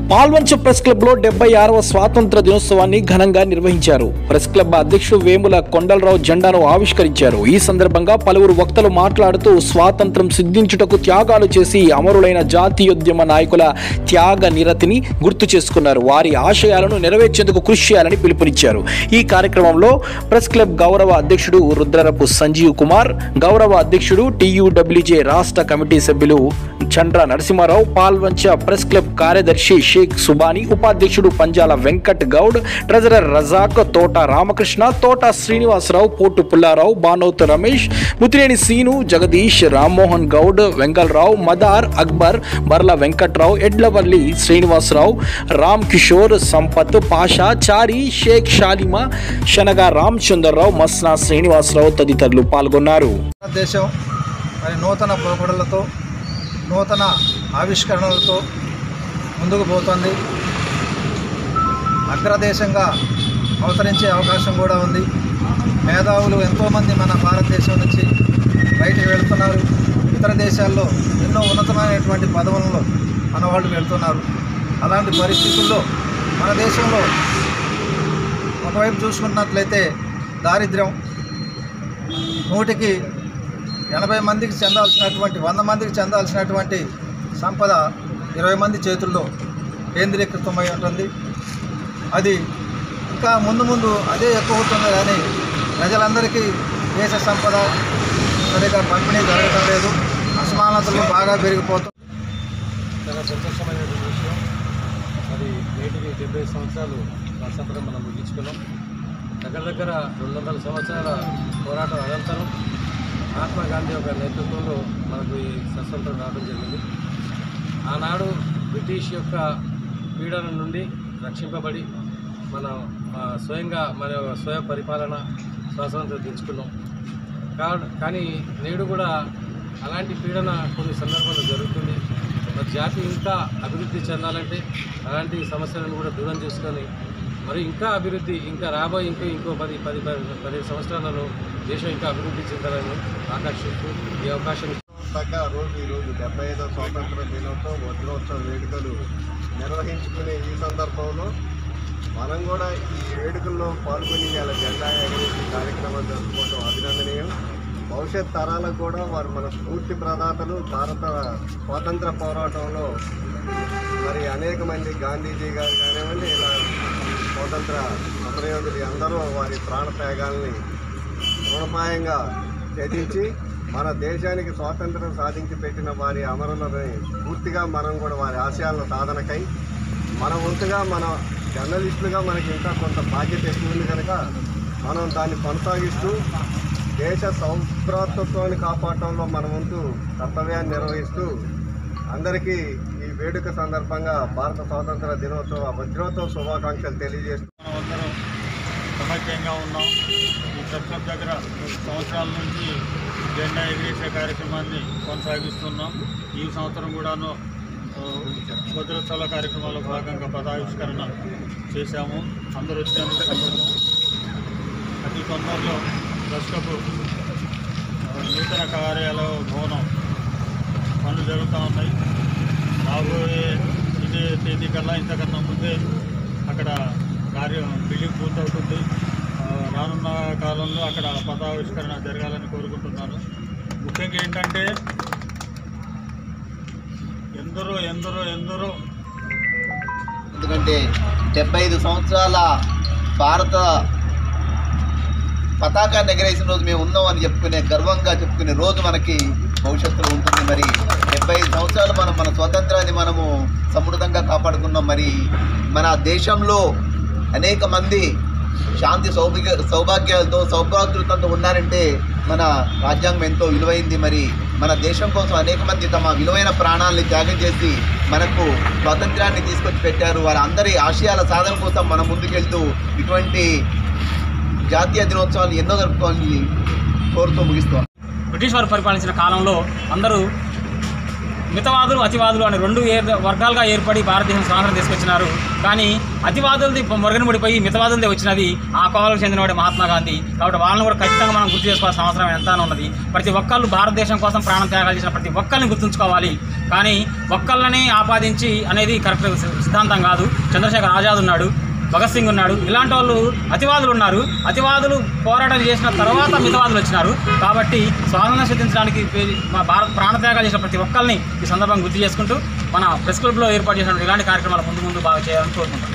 Palvancha press club లో డెబ్బై ఆరవ స్వాతంత్ర దినోత్సవాన్ని ఘనంగా నిర్వహించారు ప్రెస్ క్లబ్ అధ్యక్షుడు వేముల కొండలరావు జెండాను ఆవిష్కరించారు ఈ సందర్భంగా పలువురు వక్తలు మాట్లాడుతూ స్వాతంత్రం సిద్ధించుటకు త్యాగాలు చేసి అమరులైన జాతీయోద్యమ నాయకుల త్యాగ నిరతిని గుర్తు చేసుకున్నారు వారి ఆశయాలను నెరవేర్చేందుకు కృషి చేయాలని పిలుపునిచ్చారు ఈ కార్యక్రమంలో ప్రెస్ క్లబ్ గౌరవ అధ్యక్షుడు రుద్రరపు సంజీవ్ కుమార్ గౌరవ అధ్యక్షుడు టీయూడబ్ల్యూజే రాష్ట్ర కమిటీ సభ్యులు చండ్ర నరసింహారావు పాల్వంచ ప్రెస్ క్లబ్ కార్యదర్శి షేక్ సుబాని ఉపాధ్యక్షుడు పంజాల వెంకట్ గౌడ్ ట్రెజరర్ రజాక్ తోట రామకృష్ణ తోట శ్రీనివాసరావు పోటు పుల్లారావు బానోత్ రమేష్ ముతిరేని సీను జగదీష్ రామ్మోహన్ గౌడ్ వెంగళరావు మదార్ అక్బర్ బర్ల వెంకట్రావు ఎడ్లవల్లి శ్రీనివాసరావు రామ్ కిషోర్ సంపత్ పాషా చారి షేక్ షాలిమా శనగ రామచంద్రరావు మస్నా శ్రీనివాసరావు తదితరులు పాల్గొన్నారు భారతదేశం మరి నూతన పోకడలతో నూతన ఆవిష్కరణలతో ముందుకు పోతుంది అగ్రదేశంగా అవతరించే అవకాశం కూడా ఉంది మేధావులు ఎంతోమంది మన భారతదేశం నుంచి బయటికి వెళ్తున్నారు ఇతర దేశాల్లో ఎన్నో ఉన్నతమైనటువంటి పదవులలో మన వాళ్ళు వెళ్తున్నారు అలాంటి పరిస్థితుల్లో మన దేశంలో ఒకవైపు చూసుకున్నట్లయితే దారిద్ర్యం నూటికి ఎనభై మందికి చెందాల్సినటువంటి వంద మందికి చెందాల్సినటువంటి సంపద ఇరవై మంది చేతుల్లో కేంద్రీకృతమై ఉంటుంది అది ఇంకా ముందు ముందు అదే ఎక్కువ అవుతుంది కానీ ప్రజలందరికీ దేశ సంపద సరిగా పంపిణీ జరగడం లేదు అసమానతలు బాగా పెరిగిపోతుంది చాలా సంతోషమైనటువంటి విషయం మరి నేటికి డెబ్బై సంవత్సరాలు స్వాతంత్రం మనం ముగించుకున్నాం దగ్గర దగ్గర రెండు వందల సంవత్సరాల పోరాటం అనంతరం మహాత్మా గాంధీ యొక్క నేతృత్వంలో మనకు ఈ స్వతంత్రం రావడం జరిగింది ఆనాడు బ్రిటిష్ యొక్క పీడన నుండి రక్షింపబడి మనం ఆ, స్వయంగా మన స్వయం పరిపాలన స్వాతంత్రం తెచ్చుకున్నాం కా- కానీ నేడు కూడా అలాంటి పీడన కొన్ని సందర్భాల్లో జరుగుతుంది మరి జాతి ఇంకా అభివృద్ధి చెందాలంటే అలాంటి సమస్యలను కూడా దూరం చేసుకొని మరి ఇంకా అభివృద్ధి ఇంకా రాబోయే ఇంకో ఇంకో పది పది పది పదిహేను సంవత్సరాలలో దేశం ఇంకా అభివృద్ధి చెందాలని ఆకాంక్షిస్తూ ఈ అవకాశం తగ్గ రోజు ఈరోజు డెబ్బై ఐదవ స్వాతంత్ర దినోత్సవం వజ్రోత్సవ వేడుకలు నిర్వహించుకునే ఈ సందర్భంలో మనం కూడా ఈ వేడుకల్లో పాల్గొని ఇవాళ జెండా ఎగరేసి కార్యక్రమం జరుపుకోవడం అభినందనీయం భవిష్యత్ తరాలకు కూడా వారు మన స్ఫూర్తి ప్రదాతలు భారత స్వాతంత్ర పోరాటంలో మరి అనేక మంది గాంధీజీ గారు కానివ్వండి ఇలా స్వాతంత్ర సమరయోధులు అందరూ వారి ప్రాణత్యాగాల్ని రుణపాయంగా త్యజించి మన దేశానికి స్వాతంత్రం సాధించి పెట్టిన వారి అమరులని పూర్తిగా మనం కూడా వారి ఆశయాల సాధనకై మన వంతుగా మన జర్నలిస్టులుగా మనకి ఇంకా కొంత బాధ్యత ఎక్కువ ఉంది కనుక మనం దాన్ని కొనసాగిస్తూ దేశ సౌభ్రాతత్వాన్ని కాపాడటంలో మన వంతు కర్తవ్యాన్ని నిర్వహిస్తూ అందరికీ ఈ వేడుక సందర్భంగా భారత స్వాతంత్ర దినోత్సవ వజ్రోత్సవ శుభాకాంక్షలు తెలియజేస్తూ మనమందరం సమైక్యంగా ఉన్నాం ఈ ప్రెస్ క్లబ్ దగ్గర సంవత్సరాల నుంచి జెండా ఎగిరేసే కార్యక్రమాన్ని కొనసాగిస్తున్నాం ఈ సంవత్సరం కూడాను ఆ, భద్రోత్సవాల కార్యక్రమాల్లో భాగంగా పదావిష్కరణ చేశాము అందరూ వచ్చినందుకు సంతోషం అతి తొందరలో ప్రెస్ క్లబ్ ఆ, నూతన కార్యాలయ భవనం పనులు జరుగుతూ ఉన్నాయి రాబోయే ఇదే తేదీ కల్లా ఇంతకన్నా ముందే అక్కడ కార్యం బిల్డింగ్ పూర్తవుతుంది ఆ, రానున్న కాలంలో అక్కడ పదావిష్కరణ జరగాలని కోరుకుంటున్నాను ముఖ్యంగా ఏంటంటే ఎందరో ఎందరో ఎందరో ఎందుకంటే డెబ్బై ఐదు సంవత్సరాల భారత పతాకాన్ని ఎగరేసిన రోజు మేము ఉన్నాం అని చెప్పుకునే గర్వంగా చెప్పుకునే రోజు మనకి భవిష్యత్తులో ఉంటుంది మరి డెబ్బై ఐదు సంవత్సరాలు మనం మన స్వాతంత్రాన్ని మనము సమృద్ధంగా కాపాడుకున్నాం మరి మన దేశంలో అనేక మంది శాంతి సౌభాగ్య సౌభాగ్యాలతో సౌభాతృతంతో ఉన్నారంటే మన రాజ్యాంగం ఎంతో విలువైంది మరి మన దేశం కోసం అనేక మంది తమ విలువైన ప్రాణాలని త్యాగం చేసి మనకు స్వాతంత్రాన్ని తీసుకొచ్చి పెట్టారు వారందరి ఆశయాల సాధన కోసం మనం ముందుకెళ్తూ ఇటువంటి జాతీయ దినోత్సవాలు ఎన్నో జరుపుకోవాలని కోరుతూ ముగిస్తాం బ్రిటిష్ వారు పరిపాలించిన కాలంలో అందరూ మితవాదులు అతివాదులు అనే రెండు ఏర్ వర్గాలుగా ఏర్పడి భారతదేశం స్వాతంత్రం తీసుకొచ్చినారు కానీ అతివాదులది మురగనబడిపోయి మితవాదులది వచ్చినది ఆ కోవలకు చెందినవాడే మహాత్మా గాంధీ కాబట్టి వాళ్ళని కూడా ఖచ్చితంగా మనం గుర్తు చేసుకోవాల్సిన అవసరం ఎంత ఉన్నది ప్రతి ఒక్కళ్ళు భారతదేశం కోసం ప్రాణం త్యాగాలు చేసిన ప్రతి ఒక్కరిని గుర్తుంచుకోవాలి కానీ ఒక్కళ్ళని ఆపాదించి అనేది కరెక్ట్ సిద్ధాంతం కాదు చంద్రశేఖర్ ఆజాద్ ఉన్నాడు భగత్ సింగ్ ఉన్నాడు ఇలాంటి వాళ్ళు అతివాదులు ఉన్నారు అతివాదులు పోరాటం చేసిన తర్వాత మితవాదులు వచ్చినారు కాబట్టి స్వాతంత్రం సిద్ధించడానికి మా భారత్ ప్రాణత్యాగాలు చేసిన ప్రతి ఒక్కరిని ఈ సందర్భంగా గుర్తు చేసుకుంటూ మన ప్రెస్ క్లబ్లో ఏర్పాటు చేసిన ఇలాంటి కార్యక్రమాలు ముందు ముందు బాగా చేయాలని కోరుకుంటున్నాం